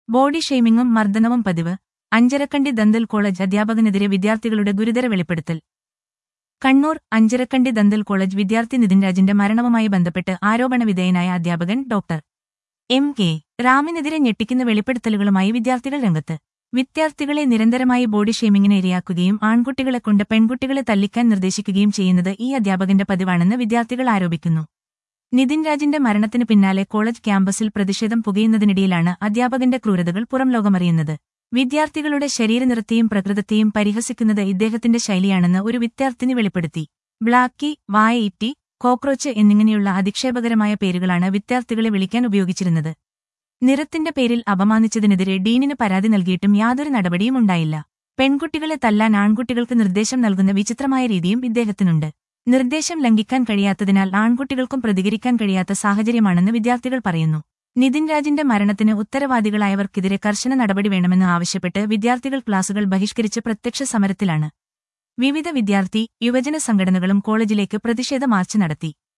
body ഷെയ്മിങ്ങും മർദ്ദനവും പതിവ് Anjarakandy dental college അധ്യാപകനെതിരെ വിദ്യാർത്ഥികളുടെ ഗുരുതര വെളിപ്പെടുത്തൽ കണ്ണൂർ അഞ്ചരക്കണ്ടി ദന്തൽ കോളേജ് വിദ്യാർത്ഥി നിതിൻ രാജിന്റെ മരണവുമായി ബന്ധപ്പെട്ട് ആരോപണ വിധേയനായ അധ്യാപകൻ ഡോക്ടർ എം കെ റാമിനെതിരെ ഞെട്ടിക്കുന്ന വെളിപ്പെടുത്തലുകളുമായി വിദ്യാർത്ഥികൾ രംഗത്ത് വിദ്യാർത്ഥികളെ നിരന്തരമായി ബോഡി ഷെയ്മിങ്ങിന് ഇരയാക്കുകയും ആൺകുട്ടികളെ കൊണ്ട് പെൺകുട്ടികളെ തല്ലിക്കാൻ നിർദ്ദേശിക്കുകയും ചെയ്യുന്നത് ഈ അധ്യാപകന്റെ പതിവാണെന്ന് വിദ്യാർത്ഥികൾ ആരോപിക്കുന്നു നിതിൻ രാജിന്റെ മരണത്തിന് പിന്നാലെ കോളേജ് ക്യാമ്പസിൽ പ്രതിഷേധം പുകയുന്നതിനിടയിലാണ് അധ്യാപകന്റെ ക്രൂരതകൾ പുറം ലോകമറിയുന്നത് വിദ്യാർത്ഥികളുടെ ശരീരനിറത്തെയും പ്രകൃതത്തെയും പരിഹസിക്കുന്നത് ഇദ്ദേഹത്തിന്റെ ശൈലിയാണെന്ന് ഒരു വിദ്യാർത്ഥിനി വെളിപ്പെടുത്തി ബ്ലാക്കി വായയിറ്റി കോക്രോച്ച് എന്നിങ്ങനെയുള്ള അധിക്ഷേപകരമായ പേരുകളാണ് വിദ്യാർത്ഥികളെ വിളിക്കാൻ ഉപയോഗിച്ചിരുന്നത് നിറത്തിന്റെ പേരിൽ അപമാനിച്ചതിനെതിരെ ഡീനിന് പരാതി നൽകിയിട്ടും യാതൊരു നടപടിയും ഉണ്ടായില്ല പെൺകുട്ടികളെ തല്ലാൻ ആൺകുട്ടികൾക്ക് നിർദ്ദേശം നൽകുന്ന വിചിത്രമായ രീതിയും ഇദ്ദേഹത്തിനുണ്ട് നിർദ്ദേശം ലംഘിക്കാൻ കഴിയാത്തതിനാൽ ആൺകുട്ടികൾക്കും പ്രതികരിക്കാൻ കഴിയാത്ത സാഹചര്യമാണെന്ന് വിദ്യാർത്ഥികൾ പറയുന്നു നിതിൻ രാജിന്റെ മരണത്തിന് ഉത്തരവാദികളായവർക്കെതിരെ കർശന നടപടി വേണമെന്ന് ആവശ്യപ്പെട്ട് വിദ്യാർത്ഥികൾ ക്ലാസുകൾ ബഹിഷ്കരിച്ച് പ്രത്യക്ഷ സമരത്തിലാണ് വിവിധ വിദ്യാർത്ഥി യുവജന സംഘടനകളും കോളേജിലേക്ക് പ്രതിഷേധ മാർച്ച് നടത്തി